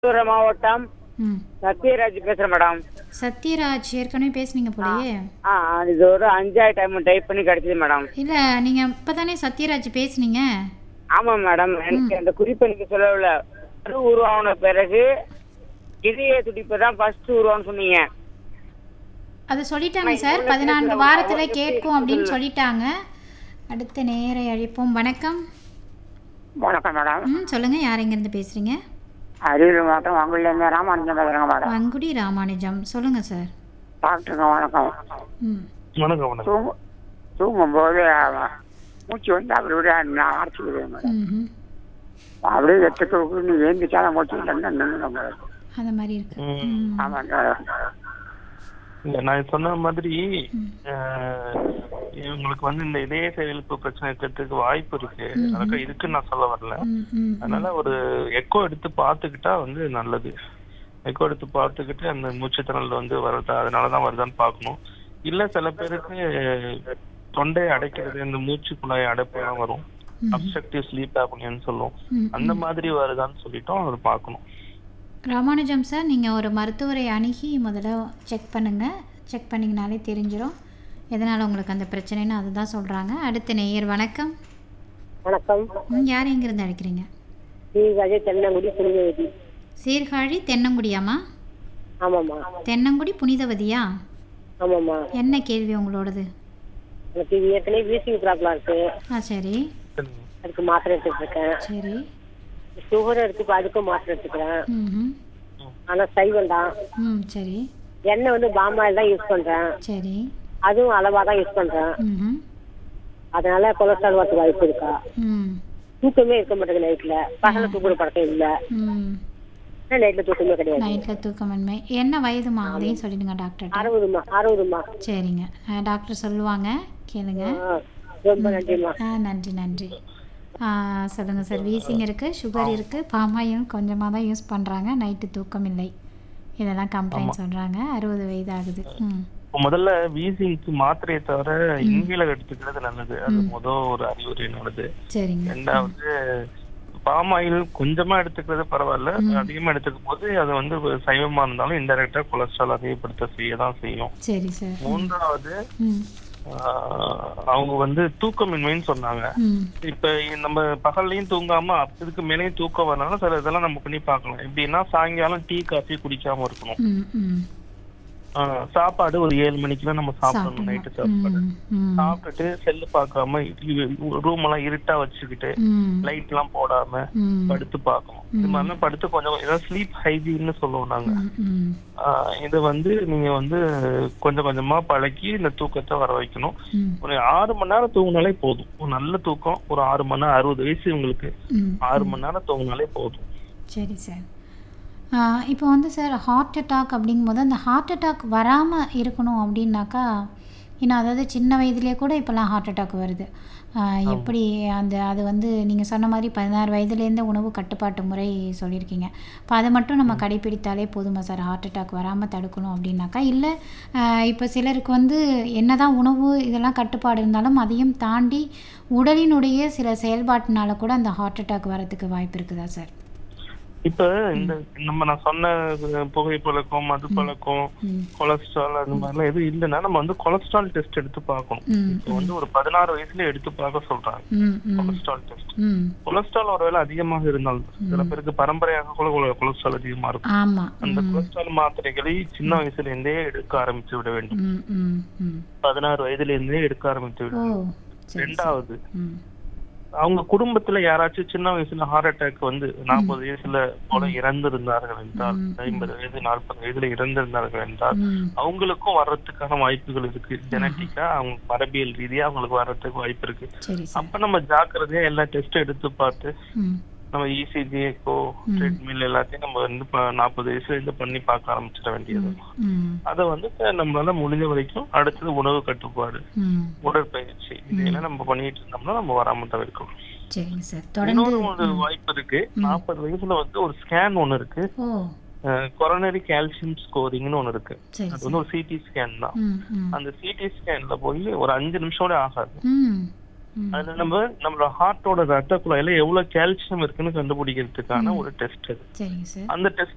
மயிலாடுதுறை மாவட்டம் ம் சத்யராஜ் பேசுறேன் மேடம் சத்யராஜ் ஏற்கனவே பேசுனீங்க போலயே ஆ இது ஒரு அஞ்சாவது டைம் டைப் பண்ணி கிடைச்சது மேடம் இல்ல நீங்க இப்பதானே சத்யராஜ் பேசுனீங்க ஆமாம் மேடம் எனக்கு அந்த குறிப்பை நீங்க சொல்லவில்ல கரு உருவான பிறகு இதய துடிப்பு தான் ஃபர்ஸ்ட் உருவான்னு சொன்னீங்க அது சொல்லிட்டாங்க சார் பதினான்கு வாரத்துல கேட்கும் அப்படின்னு சொல்லிட்டாங்க அடுத்த நேரை அழைப்போம் வணக்கம் வணக்கம் மேடம் ம் சொல்லுங்க யார் எங்கேருந்து பேசுறீங்க அரியலூர் மாவட்டம் வங்குலேருந்து ராமானுஜம் பேசுறேங்க மேடம் வங்குடி ராமானுஜம் சொல்லுங்க சார் டாக்டருங்க வணக்கம் ம் வணக்கம் வணக்கம் தூங்கும் தூங்கும்போது அஹ், மூச்சு வந்து அப்படி இப்படி நான் அரைச்சிக்கிடுவேன் மேடம் ம் அப்படியே எட்டுக்கு நீ ஏந்திச்சாலும் மூச்சு இல்லைன்னு நின்று மேடம் அந்த மாதிரி இருக்கு ம். ம் ஆமாம் மேடம் இல்ல நான் சொன்ன மாதிரி ம். அஹ், இவங்களுக்கு வந்து இந்த இதய செயலிழப்பு பிரச்சனை இருக்கிறதுக்கு வாய்ப்பு இருக்கு அதுக்கு இருக்குன்னு நான் சொல்ல வரல ம் ம் அதனால ஒரு எக்கோ எடுத்து பார்த்துக்கிட்டா வந்து நல்லது எக்கோ எடுத்து பார்த்துக்கிட்டு அந்த மூச்சுத்திணறல் வந்து வருதா அதனாலதான் வருதான்னு பார்க்கணும் இல்ல சில பேருக்கு தொண்டை அடைக்கிறது இந்த மூச்சு குழாய் அடைப்புலாம் வரும் அப்ஸ்ட்ரக்டிவ் ஸ்லீப் ஆப்னியான்னு சொல்லுவோம் ம், அந்த மாதிரி வருதான்னு சொல்லிட்டோம் அதை பார்க்கணும் ராமானுஜம் சார் நீங்கள் ஒரு மருத்துவரை அணுகி முதல்ல செக் பண்ணுங்கள் செக் பண்ணிங்கனாலே தெரிஞ்சிடும் எதனால் உங்களுக்கு அந்த பிரச்சனைன்னு அதுதான் சொல்கிறாங்க அடுத்த நேயர் வணக்கம் வணக்கம் ம், யார் எங்கேருந்து அழைக்கிறீங்க ஸ்ரீராஜே தென்னங்குடி புனிதவதி சீர்காழி தென்னங்குடியாம்மா ஆமாம்மா தென்னங்குடி புனிதவதியா ஆமாம்மா என்ன கேள்வி உங்களோடது எனக்கு இது ஏற்கனவே வீசிங் ப்ராப்ளம் இருக்கு ஆ சரி அதுக்கு மாத்திரை எடுத்துட்டு இருக்கேன் சரி சுகர் இருக்கு இப்ப அதுக்கும் மாத்திரை எடுத்துக்கிறேன் ம் ஆனா சைவம் தான் ம் சரி எண்ணெய் வந்து பாமாயில் தான் யூஸ் பண்றேன் சரி அதுவும் அளவா தான் யூஸ் பண்றேன் ம் அதனால கொலஸ்ட்ரால் வரது வாய்ப்பு இருக்கா ம் தூக்கமே இருக்க மாட்டேங்குது நைட்ல பகல தூக்குற பழக்கம் இல்ல ம் நைட்ல தூக்கமே கிடையாது நைட்டில் தூக்கமின்மை என்ன வயதுமா அதையும் சொல்லிடுங்க டாக்டர்கிட்ட அறுபதுமா அறுபதுமா சரிங்க அஹ், டாக்டர் சொல்லுவாங்க கேளுங்க ஆ, ரொம்ப நன்றிம்மா ஆ நன்றி நன்றி ஆ, சொல்லுங்க சார் வீசிங் இருக்குது சுகர் இருக்குது பாமாயும் கொஞ்சமாக தான் யூஸ் பண்ணுறாங்க நைட்டு தூக்கம் இல்லை இதெல்லாம் கம்ப்ளைண்ட் சொல்கிறாங்க அறுபது வயது ஆகுது ம் இப்போ முதல்ல வீசிங்க்கு மாத்திரையை தவிர இன்ஹேலர் எடுத்துக்கிறது நல்லது அது முதல் ஒரு அறிவுரை என்னோடது சரிங்க ரெண்டாவது பாம் ஆயில் கொஞ்சமா எடுத்துக்கிறது பரவாயில்ல அதிகமா எடுத்துக்கும் போது அது வந்து சைவமா இருந்தாலும் இன்டெரக்டா கொலஸ்ட்ரால் அதிகப்படுத்த செய்ய தான் செய்யும் சரி சார் மூன்றாவது ம் ஆஹ், அவங்க வந்து தூக்கமின்மைன்னு சொன்னாங்க ம் இப்ப நம்ம பகல்லையும் தூங்காம இதுக்கு மேலேயும் தூக்கம் வரனால சில இதெல்லாம் நம்ம பண்ணி பார்க்கலாம் எப்படின்னா சாயங்காலம் டீ காஃபி குடிக்காம இருக்கணும் ம் ம் ஆஹ், சாப்பாடு ஒரு ஏழு மணிக்கெல்லாம் நம்ம சாப்பிடணும் நைட்டு சாப்பாடு ம் ம் சாப்பிட்டுட்டு செல்லு பார்க்காம ரூம் எல்லாம் இருட்டா வச்சுக்கிட்டு ம் லைட் எல்லாம் போடாம ம் படுத்து பார்க்கணும் இது மாதிரிலாம் படுத்து கொஞ்சம் ஏதாவது ஸ்லீப் ஹைஜீன்னு சொல்லுவோம் நாங்க ம் ம் ஆஹ் இது வந்து நீங்க வந்து கொஞ்சம் கொஞ்சமா பழக்கி இந்த தூக்கத்தை வர வைக்கணும் ம் ஒரு ஆறு மணி நேரம் தூங்கினாலே போதும் ஒரு நல்ல தூக்கம் ஒரு ஆறு மணி நேரம் அறுபது வயசு உங்களுக்கு ம் ஆறு மணி நேரம் தூங்கினாலே போதும் சரி சார் இப்போ வந்து சார் ஹார்ட் அட்டாக் அப்படிங்கும்போது அந்த ஹார்ட் அட்டாக் வராமல் இருக்கணும் அப்படின்னாக்கா இன்னும் அதாவது சின்ன வயதிலே கூட இப்போல்லாம் ஹார்ட் அட்டாக் வருது ஆ, எப்படி அந்த அது வந்து நீங்கள் சொன்ன மாதிரி பதினாறு வயதுலேருந்தே உணவு கட்டுப்பாட்டு முறை சொல்லியிருக்கீங்க இப்போ அதை மட்டும் நம்ம கடைப்பிடித்தாலே போதுமா சார் ஹார்ட் அட்டாக் வராமல் தடுக்கணும் அப்படின்னாக்கா இல்லை இப்போ சிலருக்கு வந்து என்னதான் உணவு இதெல்லாம் கட்டுப்பாடு இருந்தாலும் அதையும் தாண்டி உடலினுடைய சில செயல்பாட்டினால கூட அந்த ஹார்ட் அட்டாக் வரதுக்கு வாய்ப்பு இருக்குதா சார் இப்ப இந்த நம்ம நான் சொன்ன புகை பழக்கம் மது பழக்கம் ம் கொலஸ்ட்ரால் அந்த மாதிரிலாம் எதுவும் இல்லைன்னா நம்ம வந்து கொலஸ்ட்ரால் டெஸ்ட் எடுத்து பார்க்கணும் ம் இப்போ வந்து ஒரு பதினாறு வயசுல எடுத்து பார்க்க சொல்றாங்க ம் ம் கொலஸ்ட்ரால் டெஸ்ட் ம் கொலஸ்ட்ரால் ஒருவேளை அதிகமாக இருந்தால் சில பேருக்கு பரம்பரையாக கூட கொல- கொலஸ்ட்ரால் அதிகமா இருக்கும் ஆமாம் அந்த கொலஸ்ட்ரால் மாத்திரைகளை சின்ன வயசுல இருந்தே எடுக்க ஆரம்பிச்சு விட வேண்டும் ம் ம் ம் பதினாறு வயதுல இருந்தே எடுக்க ஆரம்பிச்சு விட ஓ வேண்டும் சரி ரெண்டாவது ம் அவங்க குடும்பத்துல யாராச்சும் சின்ன வயசுல ஹார்ட் அட்டாக் வந்து நாற்பது வயசுல போல இறந்திருந்தார்கள் என்றால் ஐம்பது வயது நாற்பது வயதுல இறந்திருந்தார்கள் என்றால் ம் அவங்களுக்கும் வர்றதுக்கான வாய்ப்புகள் இருக்கு ஜெனட்டிக்கா அவங்க மரபியல் ரீதியா அவங்களுக்கு வர்றதுக்கு வாய்ப்பு இருக்கு சரி சார் அப்ப நம்ம ஜாக்கிரதையா எல்லா டெஸ்ட் எடுத்து பார்த்து ம் நம்ம இசிஜி எக்கோ ட்ரீட்மெண்ட் எல்லாத்தையும் நம்ம வந்து இப்ப நாற்பது வயசுல இருந்து பண்ணி பார்க்க ஆரம்பிச்சிட வேண்டியது ம் அதை வந்து இப்ப நம்மளால முடிஞ்ச வரைக்கும் அடுத்தது உணவு கட்டுப்பாடு ம் உடற்பயிற்சி இதெல்லாம் நம்ம பண்ணிட்டு இருந்தோம்னா நம்ம வராம தவிர்க்கலாம் சரிங்க சார் தொடர்ந்து இன்னொரு ஒரு வாய்ப்பு இருக்கு நாற்பது வயசுல வந்து ஒரு ஸ்கேன் ஒண்ணு இருக்கு ஓ கொரோனரி கால்சியம் ஸ்கோரிங்னு ஒண்ணு இருக்கு சரி அது வந்து ஒரு சிடி ஸ்கேன் தான் ம் ம் அந்த சிடி ஸ்கேன்ல போய் ஒரு அஞ்சு நிமிஷம் ஆகாது ம் ம் அதுல நம்ம நம்மளோட ஹார்ட்டோட ரத்த குழாயில எவ்வளவு கால்சியம் இருக்குன்னு கண்டுபிடிக்கிறதுக்கான ஒரு டெஸ்ட் அது சரிங்க சார் அந்த டெஸ்ட்